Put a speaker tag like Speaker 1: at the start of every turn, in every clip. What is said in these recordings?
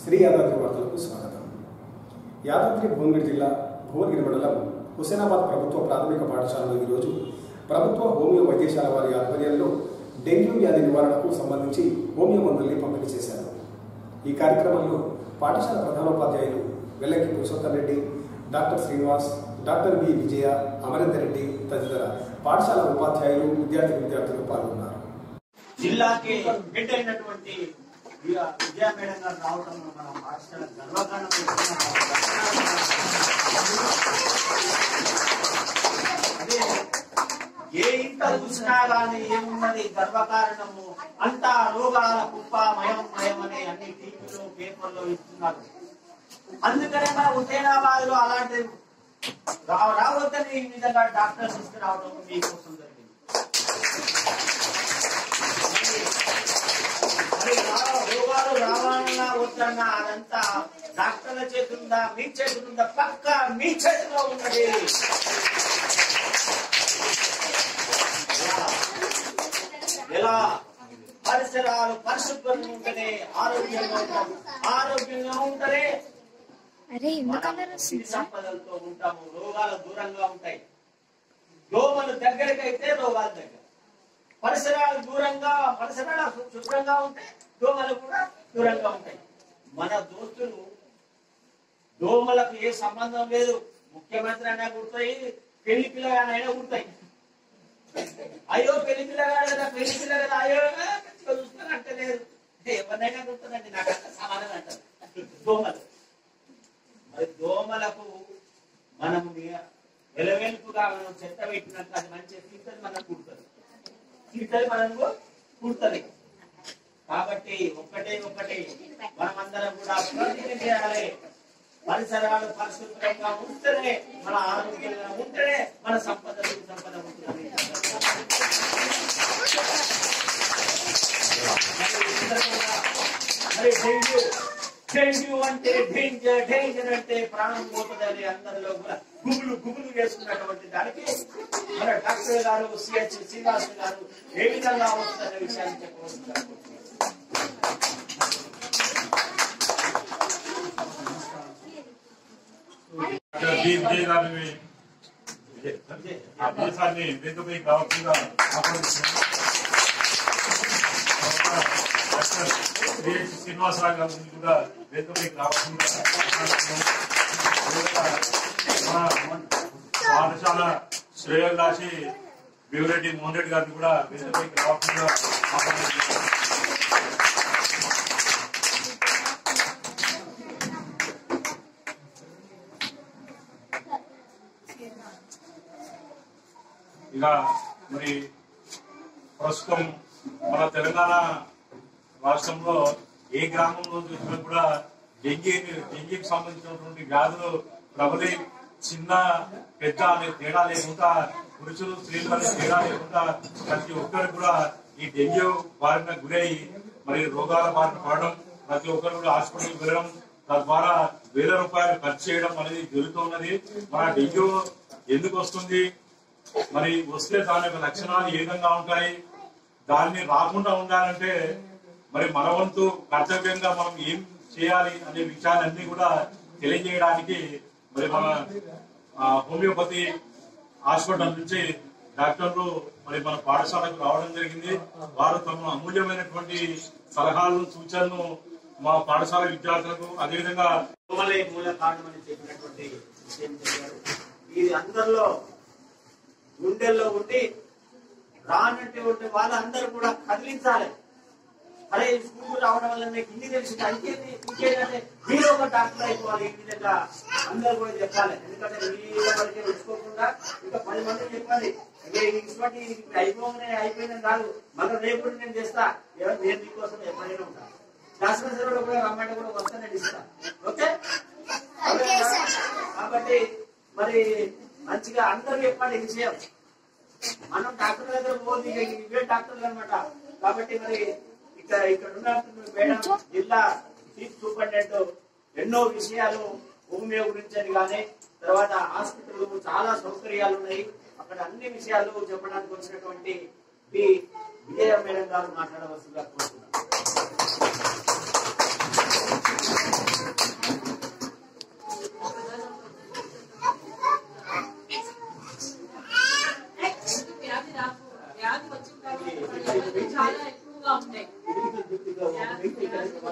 Speaker 1: శ్రీ యాదాద్రి వార్తలకు స్వాగతం యాదాద్రి భువనగిరి జిల్లా భువనగిరి మండలం హుసేనాబాద్ ప్రభుత్వ ప్రాథమిక పాఠశాలలో ఈరోజు ప్రభుత్వ హోమియో వైద్యశాల వారి ఆధ్వర్యంలో డెంగ్యూ వ్యాధి నివారణకు సంబంధించి హోమియో మందుల్ని పంపిణీ చేశారు ఈ కార్యక్రమంలో పాఠశాల ప్రధానోపాధ్యాయులు Vellanki Purushottam Reddy doctor Srinivas doctor V Vijaya Amarender Reddy తదితర పాఠశాల ఉపాధ్యాయులు విద్యార్థి విద్యార్థులు పాల్గొన్నారు
Speaker 2: జిల్లాకి హెడ్ అయినటువంటి విజయ విజయ మేడం గారు రావడం మనం పాఠశాల గర్వకారణం అదే ఏ ఇంట చూసినా గానీ ఏమున్నది గర్వకారణము అంతా రోగాల కుప్ప మయం మయం అని అన్ని టీవీలో పేపర్లో ఇస్తున్నారు అందుకనే మన హుసేనాబాద్ లో అలాంటి రా- రావద్దని ఈ విధంగా డాక్టర్స్ తీసుకురావడం మీకోసం జరిగింది మరి రా- రోగాలు రావాలన్నా వద్దన్నా అదంతా డాక్టర్ల చేతుందా మీ చేతుందా పక్క మీ చేతిలో ఉన్నది ఎలా? ఎలా పరిసరాలు పరిశుభ్రంగా ఉంటేనే ఆరోగ్యంగా ఉంటాం ఆరోగ్యంగా ఉంటేనే
Speaker 3: అరే ఎందుకు
Speaker 2: మనం
Speaker 3: అల్లరి
Speaker 2: సిరి
Speaker 3: వస్తుంది
Speaker 2: సంపదలతో ఉంటాము రోగాలు దూరంగా ఉంటాయి దోమలు దగ్గరికి అయితే రోగాలు దగ్గర పరిసరాలు దూరంగా పరిసరాలు శు- శుభ్రంగా ఉంటాయి దోమలు కూడా దూరంగా ఉంటాయి మన దోస్తులు దోమలకు ఏ సంబంధం లేదు ముఖ్యమంత్రి అయినా కుడతాయి పెళ్లి పిల్లగానైనా కుడతాయి అయ్యో పెళ్లి పిల్లగాడు కదా పెళ్లి పిల్ల కదా అయ్యో మంచిగా చూస్తాను అంటే లేదు ఎవరినైనా కుడుతుందండి నాకు అంత సమానం అంటారు దోమలు మరి దోమలకు మనం వెలవెలుపుగా మనం చెత్త పెట్టినట్టు అది మంచిగా తీర్థది మనం కుడుతుంది తీర్థది మనకు కుడుతుంది కాబట్టి ఒక్కటే ఒక్కటే మనమందరం కూడా ప్రతిజ్ఞ చేయాలి పరిసరాలు పరిశుభ్రంగా ఉంటేనే మన ఆరోగ్యంగా ఉంటేనే మన సంపద సంపద ఉంటుంది మరి ఈ సందర్భంగా మరి డెంగ్యూ డెంగ్యూ అంటే డేంజర్ డేంజర్ అంటే ప్రాణం పోతుందని అందరిలో కూడా గుబులు గుబులు వేసుకున్నటువంటి దానికి మన డాక్టర్ గారు సిహెచ్ శ్రీనివాస్ గారు ఏ విధంగా వస్తుందనే విషయాన్ని చెప్పవలసింది
Speaker 4: దీప్ జై గారిని ఆ దేశాన్ని వేదికపై కావాల్సిందిగా ఆహ్వానిస్తున్నాను డాక్టర్ సిహెచ్ శ్రీనివాసరావు గారి గురించి కూడా వేదికపై కావాల్సిందిగా ఆహ్వానిస్తున్నాను అదేవిధంగా మన పాఠశాల శ్రేయోల్లాసి భీమిరెడ్డి మోహన్ రెడ్డి గారిని కూడా వేదికపైకి రావాల్సిందిగా ఆహ్వానిస్తున్నాను ఇక మరి ప్రస్తుతం మన తెలంగాణ రాష్ట్రంలో ఏ గ్రామంలో చూసినా కూడా డెంగీ డెంగీకి సంబంధించినటువంటి వ్యాధులు ప్రబలి చిన్న పెద్ద అనే తేడా లేకుండా పురుషులు స్త్రీలు అనే తేడా లేకుండా ప్రతి ఒక్కరు కూడా ఈ డెంగ్యూ బారిన గురై మరి రోగాల బారిన పడడం ప్రతి ఒక్కరు కూడా హాస్పిటల్కి వెళ్ళడం తద్వారా వేల రూపాయలు ఖర్చు చేయడం అనేది జరుగుతున్నది మన డెంగ్యూ ఎందుకు వస్తుంది మరి వస్తే దాని యొక్క లక్షణాలు ఏ విధంగా ఉంటాయి దాన్ని రాకుండా ఉండాలంటే మరి మన వంతు కర్తవ్యంగా మనం ఏం చేయాలి అనే విషయాలన్నీ కూడా తెలియజేయడానికి మరి మన ఆ, హోమియోపతి హాస్పిటల్ నుంచి డాక్టర్లు మరి మన పాఠశాలకు రావడం జరిగింది వారు తమ అమూల్యమైనటువంటి సలహాలను సూచనలు మా పాఠశాల విద్యార్థులకు అదేవిధంగా
Speaker 2: దోమలే మూల కారణమని చెప్పినటువంటి విషయం చెప్పారు ఇది అందరిలో గుండెల్లో ఉండి రానటువంటి వాళ్ళందరూ కూడా కదిలించాలి అరే ఈ స్కూల్ రావడం వల్ల మీకు ఇన్ని తెలిసింది ఇంకేంది ఇంకేంటంటే మీరు ఒక డాక్టర్ అయిపోవాలి ఈ విధంగా అందరూ కూడా చెప్పాలి ఎందుకంటే మీ వరకే ఉంచుకోకుండా ఇంకా పది మందికి చెప్పాలి ఇక ఇటువంటి ఇప్పుడు అయిపోగానే అయిపోయిందని కాదు మళ్ళీ రేపు కూడా నేను చేస్తా ఎవరు నేను మీకోసం ఎప్పుడైనా ఉంటా శాసన సేవలో కూడా రమ్మంటే కూడా వస్తా నేను ఇస్తా ఓకే కాబట్టి మరి మంచిగా అందరూ చెప్పాలి ఈ విషయం మనం డాక్టర్ దగ్గర పోదు ఇక ఇవే డాక్టర్లు అనమాట కాబట్టి మరి ఇక్కడ ఇక్కడ ఉన్న మేడం జిల్లా చీఫ్ సూపరింటెండెంట్ ఎన్నో విషయాలు హోమియో గురించి అని కానీ తర్వాత హాస్పిటల్ చాలా సౌకర్యాలు ఉన్నాయి అక్కడ అన్ని విషయాలు చెప్పడానికి వచ్చినటువంటి పి విజయ మేడం గారు మాట్లాడవలసిందిగా కోరుతున్నాను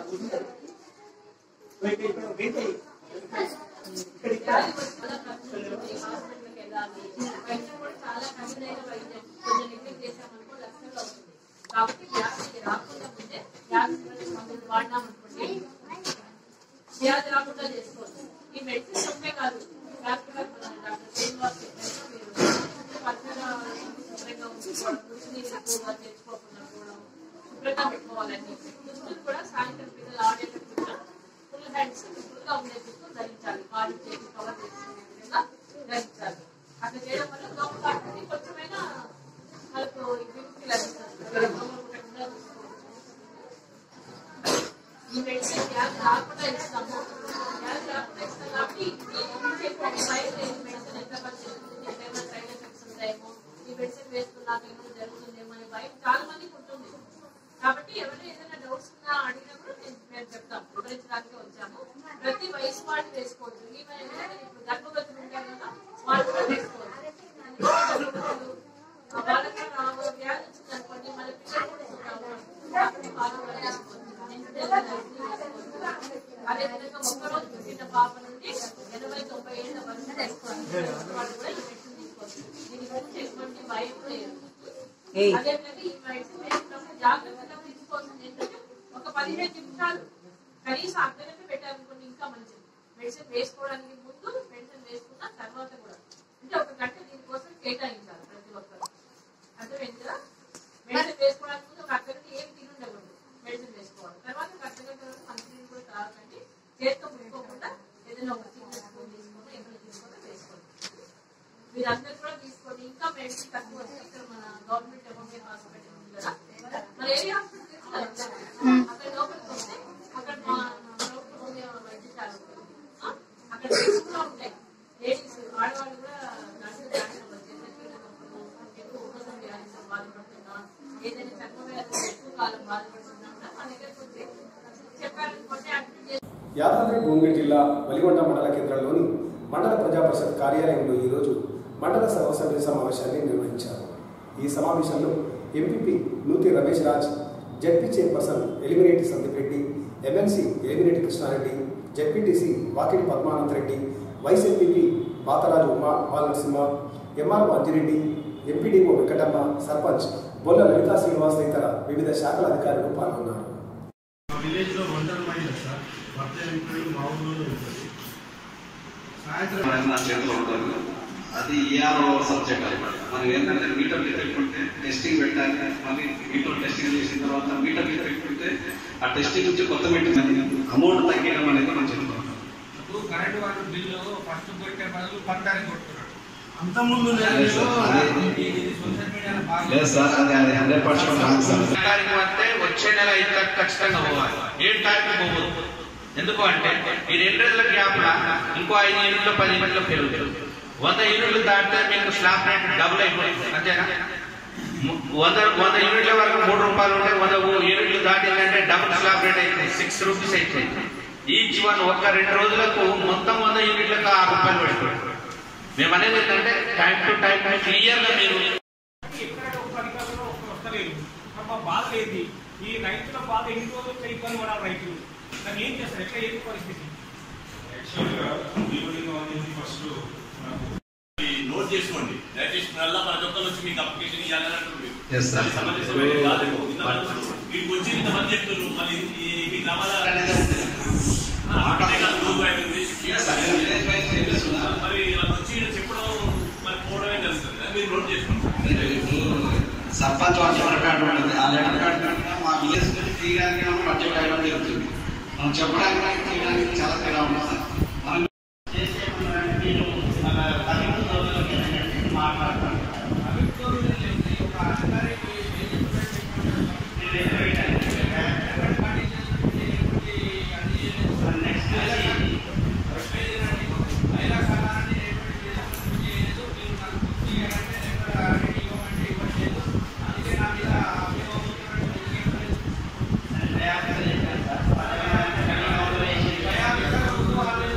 Speaker 2: కూర్చుంటారు ఇక్కడ ఇక్కడ వెయిట్ అయ్యి ఇక్కడ ఇక్కడ
Speaker 5: హాస్పిటల్కి వెళ్ళాలి వైద్యం కూడా చాలా ఖరీదైన వైద్యం కొంచెం నెగ్లెక్ట్ చేసామనుకో లక్షలు అవుతుంది కాబట్టి వ్యాధి రాకుండా ముందే వ్యాధి నిరోధక మందులు వాడినామనుకోండి వ్యాధి రాకుండా చేసుకోవచ్చు ఈ మెడిసిన్స్ ఒకటే కాదు డాక్టర్ గారు మన డాక్టర్ శ్రీనివాస్ చెప్పారు మీరు పచ్చగా శుభ్రంగా ఉంచుకోవడం రుచిని ఎక్కువగా తెచ్చుకోకుండా పోవడం శుభ్రంగా పెట్టుకోవాలండి దుస్తులు కూడా సాయంత్రం పిల్లలు ఆడేటప్పుడు ఫుల్ హ్యాండ్స్ ఫుల్ గా ఉండే దుస్తులు ధరించాలి కాళ్ళు చేసి కవర్ చేసుకునే విధంగా ధరించాలి అట్లా చేయడం వల్ల దోమ కాటుని కొంచెమైనా మనకు విముక్తి లభిస్తుంది దోమలు కుట్టకుండా చూసుకోవచ్చు ఈ మెడిసిన్ వ్యాధి రాకుండా ఇస్తాము వ్యాధి రాకుండా ఇస్తాం కాబట్టి చెప్పండి భయం లేదు మెడిసిన్ ఎంత పనిచేస్తుంది ఏమైనా సైడ్ ఎఫెక్ట్స్ ఉంటాయేమో ఈ మెడిసిన్ వేసుకున్నాక ఏమైనా జరుగుతుందేమో అనే భయం చాలా మందికి ఉంటుంది కాబట్టి ఎవరైనా ఏదైనా డౌట్స్ ఉన్నా అడిగినప్పుడు నేను మేము చెప్తాం వివరించడానికి వచ్చాము ప్రతి వయసు వాళ్ళు వేసుకోవచ్చు ఈవెన్ ఎందుకంటే ఇప్పుడు గర్భవతులు ఉంటారు కదా వాళ్ళు కూడా వేసుకోవచ్చు గర్భవతులు ఆ వాళ్ళకి రావు వ్యాధి వచ్చింది అనుకోండి మన పిల్లలు కూడా ఉంటారు కాబట్టి వాళ్ళు కూడా వేసుకోవచ్చు అదేవిధంగా ఒక్కరోజు పుట్టిన పాప నుండి ఎనభై తొంభై ఏళ్ళ వరకు వేసుకోవాలి వాళ్ళు కూడా ఈ మెడిసిన్ తీసుకోవచ్చు దీని గురించి ఎటువంటి భయం లేదు అదేవిధంగా ఈ మెడిసిన్ వేసుకున్నప్పుడు జాగ్రత్తగా తీసుకోవాల్సింది ఏంటంటే ఒక పదిహేను నిమిషాలు కనీసం అర్ధగంట పెట్టాలనుకోండి ఇంకా మంచిది మెడిసిన్ వేసుకోవడానికి ముందు మెడిసిన్ వేసుకున్న తర్వాత కూడా అంటే ఒక గంట దీనికోసం కేటాయించాలి ప్రతి ఒక్కరు అర్థమైంది కదా మెడిసిన్ వేసుకోవడానికి ముందు ఒక అర్ధగంట ఏం తిని ఉండకూడదు మెడిసిన్ వేసుకోవాలి తర్వాత ఒక అర్ధగంట వరకు మంచినీళ్ళు కూడా తాగకండి చేతితో ముట్టుకోకుండా ఏదైనా ఒక చిన్న స్పూన్ తీసుకొని ఏమైనా తీసుకొని వేసుకోండి మీరందరూ కూడా తీసుకోండి ఇంకా మెడిసిన్ తక్కువ వస్తే ఇక్కడ మన గవర్నమెంట్ ఎంఎంఏ హాస్పిటల్ ఉంది కదా మన ఏరియా హాస్పిటల్ తెలుసు కదా అక్కడ లోపలికి వస్తే అక్కడ మా ప్రభుత్వ హోమియో వైద్యశాల ఉంటుంది. ఆ? అక్కడ టీమ్స్ కూడా ఉంటాయి లేడీస్ ఆడవాళ్ళు కూడా దాంట్లో జాయిన్ అవ్వచ్చు ఎందుకంటే నొప్పులు, ఎక్కువ ఉపశమ వ్యాధితో బాధపడుతున్నా ఏదైనా చర్మ వ్యాధి ఎక్కువ కాలం బాధపడుతున్నా కూడా మా దగ్గరకు వచ్చి చెప్పారనుకోండి అడ్మిట్ చేసి
Speaker 1: యాదాద్రి భువనగిరి జిల్లా వలిగొండ మండల కేంద్రంలోని మండల ప్రజా పరిషత్ కార్యాలయంలో ఈరోజు మండల సర్వసభ్య సమావేశాన్ని నిర్వహించారు ఈ సమావేశంలో MPP Nuthi Ramesh Raj ZP chairperson Elimineti Sandeep Reddy MLC Elimineti Krishna Reddy ZPTC Vakidi Padmanand Reddy vice MPP Batharaju Uma Balanarasimha MRO Anji Reddy MPDO Venkatamma sarpanch Bolla Lalitha Srinivas తదితర వివిధ శాఖల అధికారులు పాల్గొన్నారు
Speaker 6: మా విలేజ్ లో ఒంటరి మహిళ సార్ భర్త చనిపోయి మా ఊళ్ళో ఉంటుంది సాయంత్రం
Speaker 7: నా చేతిలో ఉంటుంది అది ఈఆర్ఓ సబ్జెక్ట్ అనమాట మనం ఏంటంటే మీటర్ మీద పెట్టుకుంటే టెస్టింగ్ పెట్టాలి మళ్ళీ మీటర్ టెస్టింగ్ చేసిన తర్వాత మీటర్ మీద పెట్టుకుంటే ఆ టెస్టింగ్ నుంచి కొత్త మీటర్ అమౌంట్ తగ్గడం అనేది మనం చెప్తాం
Speaker 8: ఇప్పుడు కరెంట్ వాటర్ బిల్లు ఫస్ట్ పెట్టే బదులు పట్టానికి కొట్టుకున్నాడు
Speaker 6: అంత ముందు
Speaker 7: లేదు సార్, అదే-
Speaker 8: ఇది సోషల్ మీడియాలో బాగా
Speaker 7: లేదు సార్ అది అది హండ్రెడ్ పర్సెంట్ రాంగ్ సార్
Speaker 8: తారీఖు అంటే వచ్చే నెల ఐదు తారీఖు ఖచ్చితంగా పోవాలి ఏడు తారీఖు పోవద్దు ఎందుకు అంటే ఈ రెండు రోజుల గ్యాప్ ఇంకో ఐదు యూనిట్లు పది యూనిట్లు పెరుగుతుంది వంద యూనిట్లు దాటితే మీకు స్లాబ్ రేట్ డబుల్ అయిపోతుంది అంతేనా ము- వంద వంద యూనిట్ల వరకు మూడు రూపాయలు ఉంటే వంద యూనిట్లు దాటిందంటే డబుల్ స్లాబ్ రేట్ అవుతుంది సిక్స్ రూపీస్ అవుతుంది ఈచ్ వన్ ఒక్క రెండు రోజులకు మొత్తం వంద యూనిట్లకు ఆరు రూపాయలు పెట్టుకోండి మేము అనేది ఏంటంటే టైం టు టైం క్లియర్ గా మీరు
Speaker 9: ఎక్కడ ఒక అధికారంలో ఒక్క వస్తలేదు మరి మా బాధ లేదు ఈ రైతుల బాధ ఎన్ని రోజులు ఇట్లా ఇబ్బంది పడాలి రైతులు దాన్ని ఏం చేస్తారు ఎట్లా ఏంటి పరిస్థితి
Speaker 6: యాక్చువల్గా ఈవినింగ్ అనేది ఫస్ట్
Speaker 10: నోట్ చేసుకోండి దయచేసి మళ్ళా ప్రతి ఒక్కరు వచ్చి మీకు అప్లికేషన్ ఇవ్వాలని అంటున్నారు మీరు.
Speaker 7: Yes, sir.
Speaker 10: అది సమంజసమైనది కాదు. ఇంతమంది మీకు వచ్చి ఇంతమంది చెప్తున్నారు మళ్ళీ ఈ- మీ గ్రామాల ఆ, అక్కడే కాదు, రోజు అయిపోయింది. మరి వాళ్ళు వచ్చి ఈడ చెప్పడం మరి పోవడమే జరుగుతుంది కదా, మీరు నోట్ చేసుకోండి
Speaker 7: సర్పంచ్ వాటి లెటర్ ఉంటుంది ఆ లెటర్ కట్టినట్టుగా మా విలేజ్ నుంచి తీయడానికి మనం బడ్జెట్ అవ్వడం జరుగుతుంది మనం చెప్పడానికి తీయడానికి చాలా తేడా ఉంటుంది సార్ మనం చేసే మీరు మన పదిహేను రోజులకి మాట్లాడతాం
Speaker 8: అందుకే నా మీద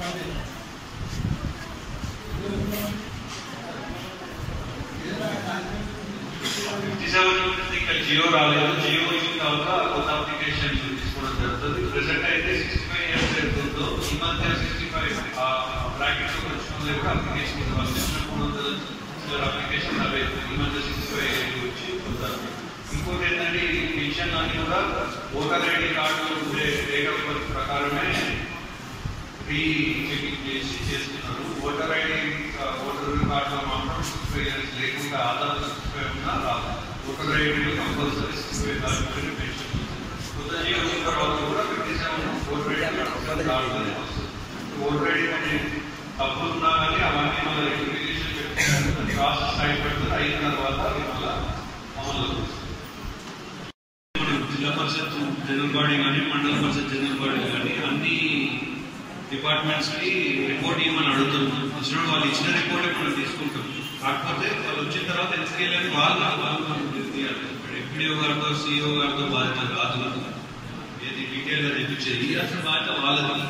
Speaker 7: ఫిఫ్టీ సెవెన్ ఇంకా జియో రాలేదు జియో వచ్చిన తర్వాత కొత్త అప్లికేషన్ తీసుకోవడం జరుగుతుంది ప్రెసెంట్ అయితే సిక్స్టీ ఫైవ్ ఇయర్స్ ఎంతుందో ఈ మధ్య సిక్స్టీ ఫైవ్ బ్రాకెట్ వచ్చిన కూడా అప్లికేషన్ ఇవ్వాలి మూడు వందల చిల్లర అప్లికేషన్ అవే ఈ మధ్య సిక్స్టీ ఫైవ్ వచ్చి కొత్త ఇంకోటి ఏంటంటే ఈ పెన్షన్ అన్ని కూడా ఓటర్ ఐడి కార్డు ఉండే డేట్ ఆఫ్ బర్త్ ప్రకారమే రీ చెకింగ్ చేసి చేస్తున్నారు ఓటర్ ఐడి ఓటర్ కార్డులో మాత్రం సిక్స్టీ ఇయర్స్ లేకుండా ఆధార్ సిక్స్టీ ఉన్నా రాదు voter ID compulsory sixty five pension కొత్త జీవో వచ్చిన తర్వాత కూడా fifty seven voter ID card voter ID అంటే తప్పులు ఉన్నా కానీ అవన్నీ మళ్ళీ రెగ్యులేషన్ పెట్టుకుంటారు ప్రాసెస్ సైడ్ పెడుతుంది అయిన తర్వాత అది మళ్ళీ అమలు అవుతుంది. జిల్లా పరిషత్ జనరల్ బాడీ కానీ మండల పరిషత్ జనరల్ బాడీ కానీ అన్ని డిపార్ట్మెంట్స్ కి రిపోర్ట్ ఇవ్వమని అడుగుతున్నాం వచ్చిన వాళ్ళు ఇచ్చిన రిపోర్టే మనం తీసుకుంటాం కాకపోతే వాళ్ళు వచ్చిన తర్వాత ఎందుకు వెళ్ళని వాళ్ళు వాళ్ళు మనకు తీయాలి ఎంపీడీఓ గారితో సిఇఓ గారితో బాధ్యత కాదు ఏది డీటెయిల్ గా తెప్పించేది అసలు బాధ్యత వాళ్ళది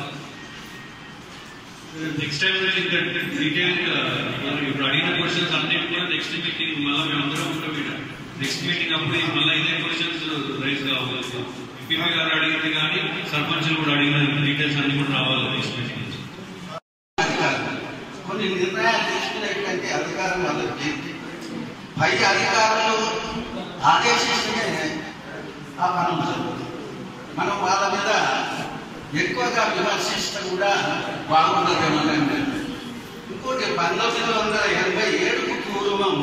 Speaker 7: నెక్స్ట్ టైం ఇంకా డీటెయిల్ గా మనం ఇప్పుడు అడిగిన క్వశ్చన్స్ అన్ని కూడా నెక్స్ట్ మీటింగ్ మళ్ళీ మేము అందరం ఉంటాం ఇక్కడ నెక్స్ట్ మీటింగ్ అప్పుడు ఈ మళ్ళీ ఇదే క్వశ్చన్స్ రైజ్ కావాలి ఎంపీ గారు అడిగింది కానీ సర్పంచులు కూడా అడిగిన డీటెయిల్స్ అన్ని కూడా రావాలి నెక్స్ట్ మీటింగ్
Speaker 11: కొన్ని నిర్ణయాలు తీసుకునేటువంటి అధికారం వాళ్ళకి లేదు. పై అధికారులు ఆదేశిస్తేనే ఆ పనులు జరుగుతాయి మనం వాళ్ళ మీద ఎక్కువగా విమర్శిస్తే కూడా బాగుండదేమో ఇంకోటి పంతొమ్మిది వందల ఎనభై ఏడుకు పూర్వం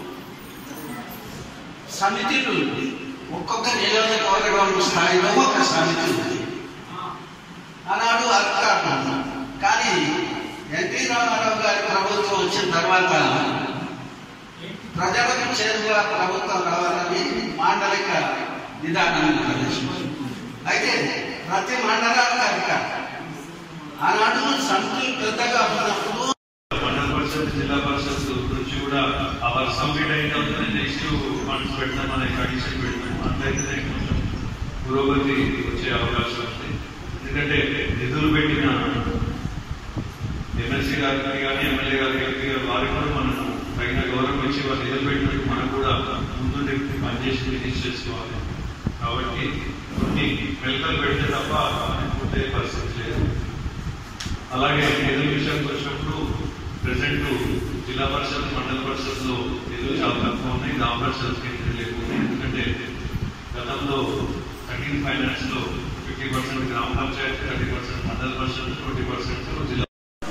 Speaker 11: సమితిలు ఒక్కొక్క నియోజకవర్గం స్థాయిలో ఒక సమితి ఉంది ఆనాడు అధికారం కానీ ఎన్టీ రామారావు గారి ప్రభుత్వం వచ్చిన తర్వాత ప్రజలకు చేరువగా ప్రభుత్వం రావాలని మాండలిక విధానాన్ని ప్రవేశించింది అయితే ప్రతి మండలానికి అధికారం ఆనాడు సమితులు పెద్దగా ఉన్నప్పుడు
Speaker 7: మండల పరిషత్ జిల్లా పరిషత్ నుంచి కూడా అవర్ సబ్మిట్ అయిన తర్వాత నెక్స్ట్ ఫండ్స్ పెడతాం అనే కండిషన్ పెడతాం అట్లయితే కొంచెం పురోగతి వచ్చే అవకాశం ఉంది ఎందుకంటే నిధులు పెట్టిన ఎమ్మెల్సీ గారికి కానీ ఎమ్మెల్యే గారికి ఎంపీ గారు వారికి కూడా మనం తగిన గౌరవం ఇచ్చి వాళ్ళు నిధులు పెట్టినట్టు మనం కూడా ముందుండి పనిచేసి ఫినిష్ చేసుకోవాలి కాబట్టి కొన్ని మెలకలు పెడితే తప్ప పూర్తయ్యే పరిస్థితి లేదు అలాగే నిధుల విషయానికి వచ్చినప్పుడు ప్రెసెంట్ జిల్లా పరిషత్ మండల పరిషత్ లో నిధులు చాలా తక్కువ ఉన్నాయి గ్రామ పరిషత్ నిధులు ఎక్కువ ఉన్నాయి ఎందుకంటే గతంలో థర్టీన్ ఫైనాన్స్ లో ఫిఫ్టీ పర్సెంట్ గ్రామ పంచాయతీ థర్టీ పర్సెంట్ మండల పరిషత్ ట్వంటీ పర్సెంట్ జిల్లా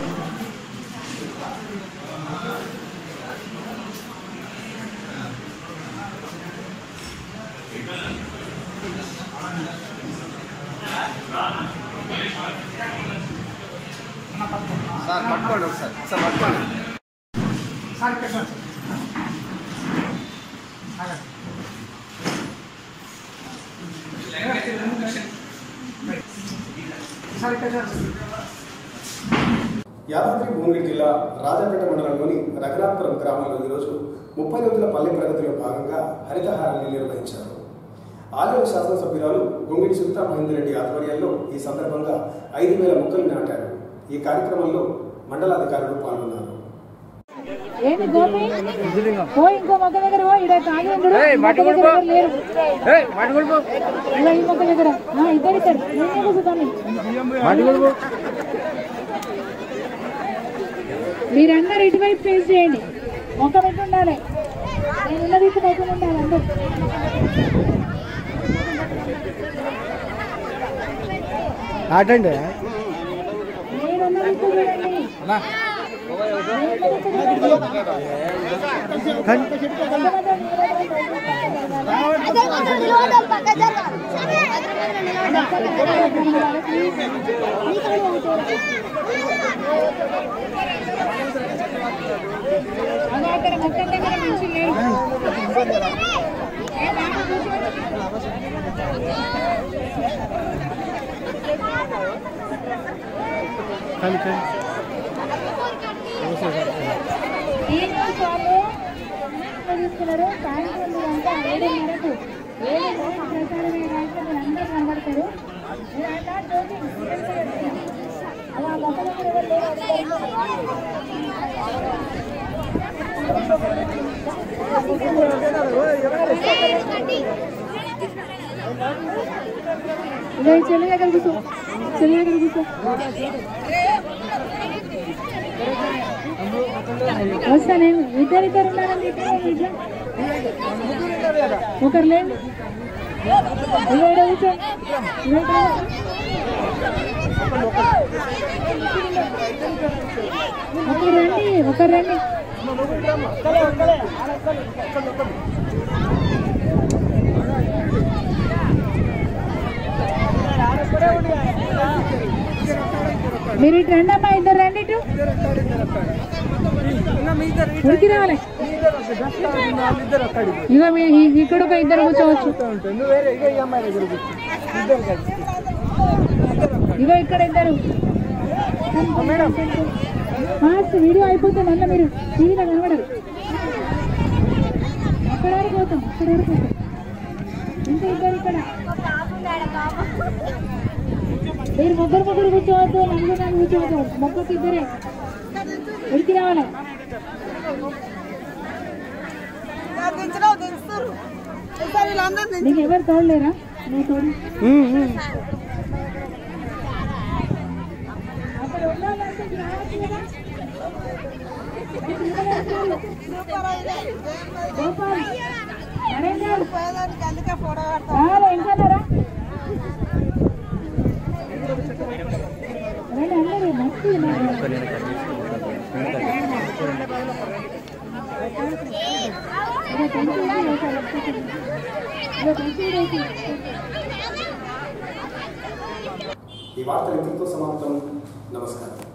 Speaker 12: సార్ పట్టుకోండి ఒకసారి సార్ పట్టుకోండి
Speaker 13: సార్ ఇక్కడ సార్ ఆగండి. సార్ ఇక్కడ సార్
Speaker 1: యాదాద్రి భువనగిరి జిల్లా రాజపేట మండలంలోని రఘునాథపురం గ్రామంలో ఈరోజు ముప్పై రోజుల పల్లె ప్రగతిలో భాగంగా హరితహారాన్ని నిర్వహించారు ఆలయ శాసనసభ్యురాలు గొంగిడి సునీతా మహేందర్ రెడ్డి ఆధ్వర్యంలో ఈ సందర్భంగా ఐదు వేల మొక్కలు నాటారు ఈ కార్యక్రమంలో మండలాధికారులు పాల్గొన్నారు
Speaker 14: ఏంటి గోపి పో ఇంకో మొక్క దగ్గర పో ఇక్కడ ఖాళీ ఉండడు
Speaker 12: ఏయ్,
Speaker 14: మొక్క
Speaker 12: మట్టి
Speaker 14: దగ్గర
Speaker 12: కొడుకో.
Speaker 14: ఎవరు లేరు
Speaker 12: ఏయ్, మట్టి కొడుకో.
Speaker 14: ఇలా ఈ మొక్క దగ్గర ఆ, ఇద్దరు ఇద్దరు నేనే కూర్చుతాను
Speaker 12: మట్టి కొడుకో.
Speaker 14: మీరందరూ ఇటువైపు ఫేస్ చేయండి మొక్క పెట్టి ఉండాలి నేను ఉన్న దిక్కు పెట్టి ఉండాలి అందరూ
Speaker 12: నాటండి
Speaker 14: నేనున్న దిక్కు చూడండి అదో అక్కడ మొక్క దగ్గర మనిషి లేరు ఏ బాబు
Speaker 12: కానీ కానీ
Speaker 14: నేను స్వామి తీసుకున్నారు సాయంత్రం మీరంతా ఏడున్నరకు ఏడున్నరకు ప్రసారమైన రాష్ట్రం అందరూ కనబడతారు మీరు అలా జ్యోతి అలా మొక్కలు ఇదే చెల్లి దగ్గర కూర్చో చెల్లి దగ్గర కూర్చో వస్తా నేను ఇద్దరు ఇద్దరు ఉన్నారని చెప్పి ఇట్లా ఒకరు లేదు ఇగో ఈడ కూర్చో ఇగో ఇక్కడ ఒకరు రండి ఒకరు రండి మీరు ఇటు రండి అమ్మా ఇద్దరు రండి ఇటు ఉరికి రావాలి ఇగో మీ ఈ- ఇక్కడ ఒక ఇద్దరు కూర్చోవచ్చు ఇగో ఇక్కడ ఇద్దరు ఫాస్ట్ వీడియో అయిపోతే మళ్ళీ మీరు టీవీలో కనబడరు అక్కడ వరకు పోతాం అక్కడ వరకు పోతాం ఇంకా ఇద్దరు ఇక్కడ మీరు ముగ్గురు ముగ్గురు కూర్చోవద్దు నలుగురు నలుగురు కూర్చోవద్దు మొక్కకి ఇద్దరే ఉడికి రావాలి నీకు ఎవరు తోడలేరా నువ్వు తోడు అక్కడ ఉండాలంటే ఇక్కడ రావచ్చు కదా గోపాల్ నరేందర్ రావాలి ఇంకన్నారా రండి అందరూ మస్తు
Speaker 1: ఈ వార్తలు ఇంతటితో సమాప్తం నమస్కారం